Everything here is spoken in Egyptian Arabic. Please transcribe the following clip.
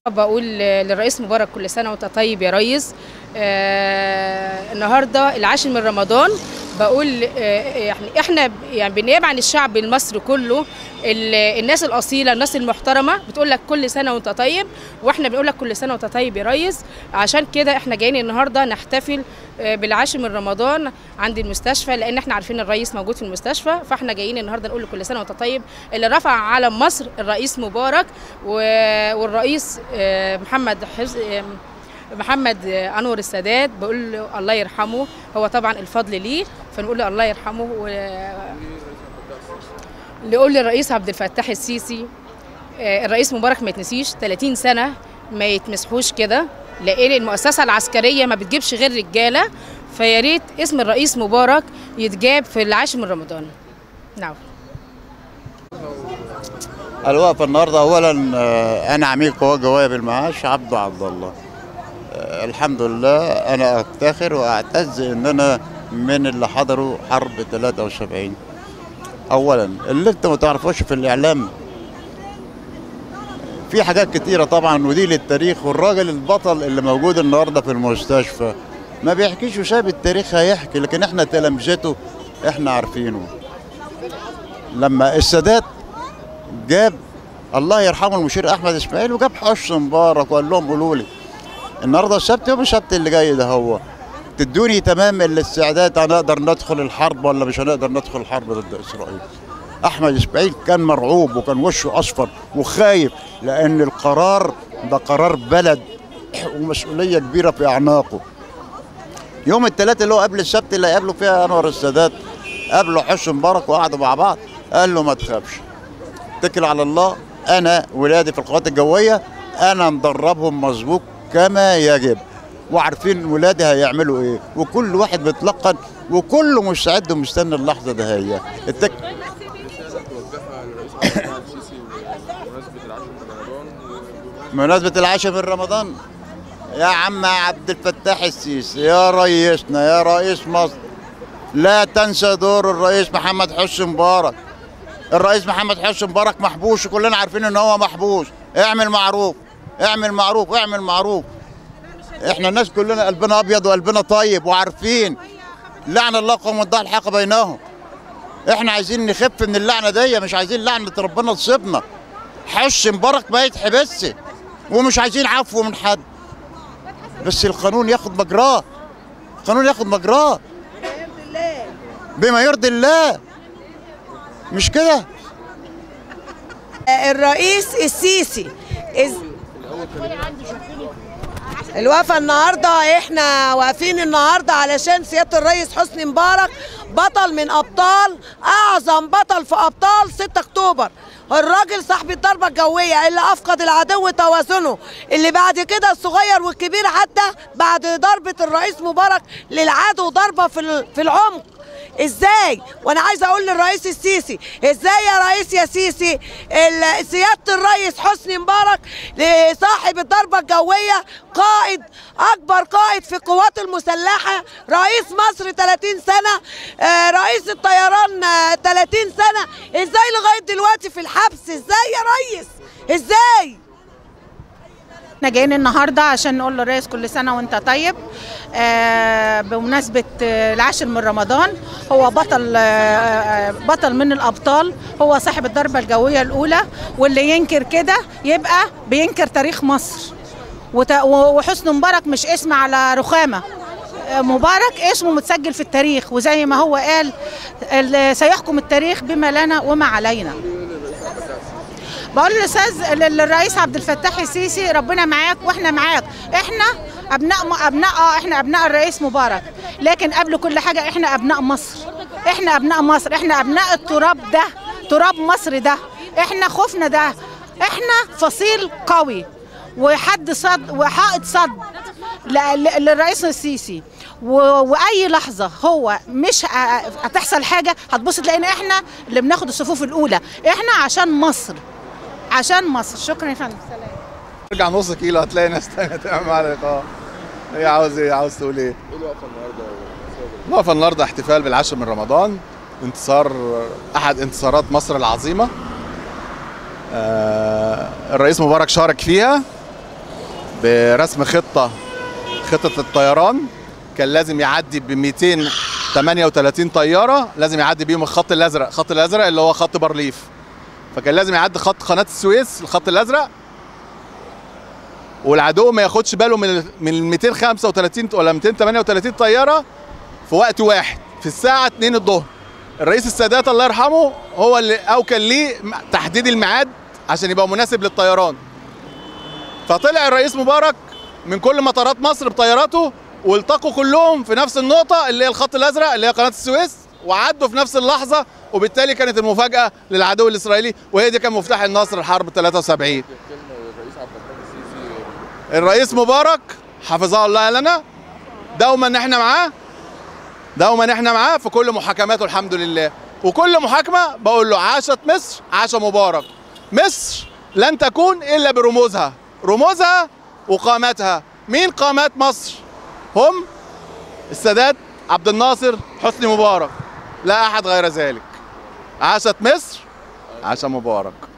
بقول للرئيس مبارك كل سنة وانت طيب يا ريس آه النهاردة العاشر من رمضان بقول آه يعني احنا يعني بالنيابة عن الشعب المصري كله ال- الناس الأصيلة الناس المحترمة بتقول لك كل سنة وانت طيب واحنا بنقول لك كل سنة وانت طيب يا ريس عشان كده احنا جايين النهاردة نحتفل آه بالعاشر من رمضان عند المستشفى لان احنا عارفين الرئيس موجود في المستشفى فاحنا جايين النهارده نقول له كل سنه وانت طيب اللي رفع علم مصر الرئيس مبارك و- والرئيس آه، محمد حز... آه، محمد آه، انور السادات بقول له الله يرحمه هو طبعا الفضل ليه فنقول له الله يرحمه و... نقول للرئيس عبد الفتاح السيسي آه، الرئيس مبارك ما يتنسيش 30 سنه ما يتمسحوش كده لان المؤسسه العسكريه ما بتجيبش غير رجاله فيا ريت اسم الرئيس مبارك يتجاب في العاشر من رمضان نعم الوقفة النهاردة أولا آه، أنا عميد قوات جوية بالمعاش عبده عبد الله آه، الحمد لله أنا أفتخر وأعتز إن أنا من اللي حضروا حرب 73 أولا اللي أنت ما تعرفوش في الإعلام في حاجات كتيرة طبعا ودي للتاريخ والراجل البطل اللي موجود النهاردة في المستشفى ما بيحكيش وساب التاريخ هيحكي لكن احنا تلامذته احنا عارفينه لما السادات جاب الله يرحمه المشير احمد اسماعيل وجاب حسن مبارك وقال لهم قولوا لي النهارده السبت يوم السبت اللي جاي ده هو تدوني تمام الاستعداد هنقدر ندخل الحرب ولا مش هنقدر ندخل الحرب ضد اسرائيل احمد اسماعيل كان مرعوب وكان وشه اصفر وخايف لان القرار ده قرار بلد ومسؤوليه كبيره في اعناقه يوم الثلاثاء اللي هو قبل السبت اللي هيقابلوا فيها انور السادات قابلوا حسن مبارك وقعدوا مع بعض قال له ما تخافش اتكل على الله انا ولادي في القوات الجويه انا مدربهم مظبوط كما يجب وعارفين ولادي هيعملوا ايه وكل واحد بيتلقن وكله مستعد ومستني اللحظه ده هي التك... توجهها للرئيس عبد الفتاح السيسي بمناسبة العاشر من رمضان بمناسبة العاشر من رمضان يا عم عبد الفتاح السيسي يا رئيسنا يا رئيس مصر لا تنسى دور الرئيس محمد حسني مبارك الرئيس محمد حسني مبارك محبوس وكلنا عارفين ان هو محبوس اعمل معروف اعمل معروف اعمل معروف احنا الناس كلنا قلبنا ابيض وقلبنا طيب وعارفين لعن الله قوم الضال الحق بينهم احنا عايزين نخف من اللعنه دي مش عايزين لعنه ربنا تصيبنا حسني مبارك ما يتحبسش ومش عايزين عفو من حد بس القانون ياخد مجراه القانون ياخد مجراه بما يرضي الله مش كده الرئيس السيسي إز... الوقفة النهاردة احنا واقفين النهاردة علشان سيادة الرئيس حسني مبارك بطل من ابطال اعظم بطل في ابطال 6 اكتوبر الراجل صاحب الضربة الجوية اللي افقد العدو توازنه اللي بعد كده الصغير والكبير حتى بعد ضربة الرئيس مبارك للعدو ضربة في ال- في العمق ازاي وانا عايزه اقول للرئيس السيسي ازاي يا رئيس يا سيسي ال- سياده الرئيس حسني مبارك صاحب الضربه الجويه قائد اكبر قائد في القوات المسلحه رئيس مصر 30 سنه آه، رئيس الطيران آه، 30 سنه ازاي لغايه دلوقتي في الحبس ازاي يا ريس ازاي احنا جايين النهارده عشان نقول للرئيس كل سنه وانت طيب آه بمناسبه آه، العاشر من رمضان هو بطل آه آه، بطل من الابطال هو صاحب الضربه الجويه الاولى واللي ينكر كده يبقى بينكر تاريخ مصر وت- وحسني مبارك مش اسم على رخامه آه، مبارك اسمه متسجل في التاريخ وزي ما هو قال ال- سيحكم التاريخ بما لنا وما علينا بقول للاستاذ للرئيس عبد الفتاح السيسي ربنا معاك واحنا معاك احنا ابناء ابناء اه احنا ابناء الرئيس مبارك لكن قبل كل حاجه احنا ابناء مصر احنا ابناء مصر احنا ابناء التراب ده تراب مصر ده احنا خوفنا ده احنا فصيل قوي وحد صد وحائط صد ل- ل- للرئيس السيسي و- واي لحظه هو مش ه- هتحصل حاجه هتبص تلاقينا احنا اللي بناخد الصفوف الاولى احنا عشان مصر عشان مصر شكرا يا فندم سلام ارجع نص كيلو هتلاقي ناس تانية تعمل معاك اه هي عاوز ايه عاوز تقول ايه ايه الوقفة النهاردة الوقفة النهارده احتفال بالعاشر من رمضان انتصار احد انتصارات مصر العظيمة آه الرئيس مبارك شارك فيها برسم خطه خطه الطيران كان لازم يعدي ب 238 طياره لازم يعدي بيهم الخط الازرق الخط الازرق اللي هو خط بارليف فكان لازم يعدي خط قناه السويس الخط الازرق والعدو ما ياخدش باله من ال- من ال 235 ولا 238 طياره في وقت واحد في الساعه 2 الظهر الرئيس السادات الله يرحمه هو اللي اوكل ليه تحديد الميعاد عشان يبقى مناسب للطيران فطلع الرئيس مبارك من كل مطارات مصر بطياراته والتقوا كلهم في نفس النقطة اللي هي الخط الأزرق اللي هي قناة السويس وعدوا في نفس اللحظة وبالتالي كانت المفاجأة للعدو الإسرائيلي وهي دي كان مفتاح النصر الحرب 73 كلمه للرئيس عبد الفتاح السيسي الرئيس مبارك حفظه الله لنا دوما احنا معاه دوما احنا معاه في كل محاكماته الحمد لله وكل محاكمة بقول له عاشت مصر عاش مبارك مصر لن تكون إلا برموزها رموزها وقامتها مين قامات مصر هم السادات عبد الناصر حسني مبارك لا أحد غير ذلك عاشت مصر عاش مبارك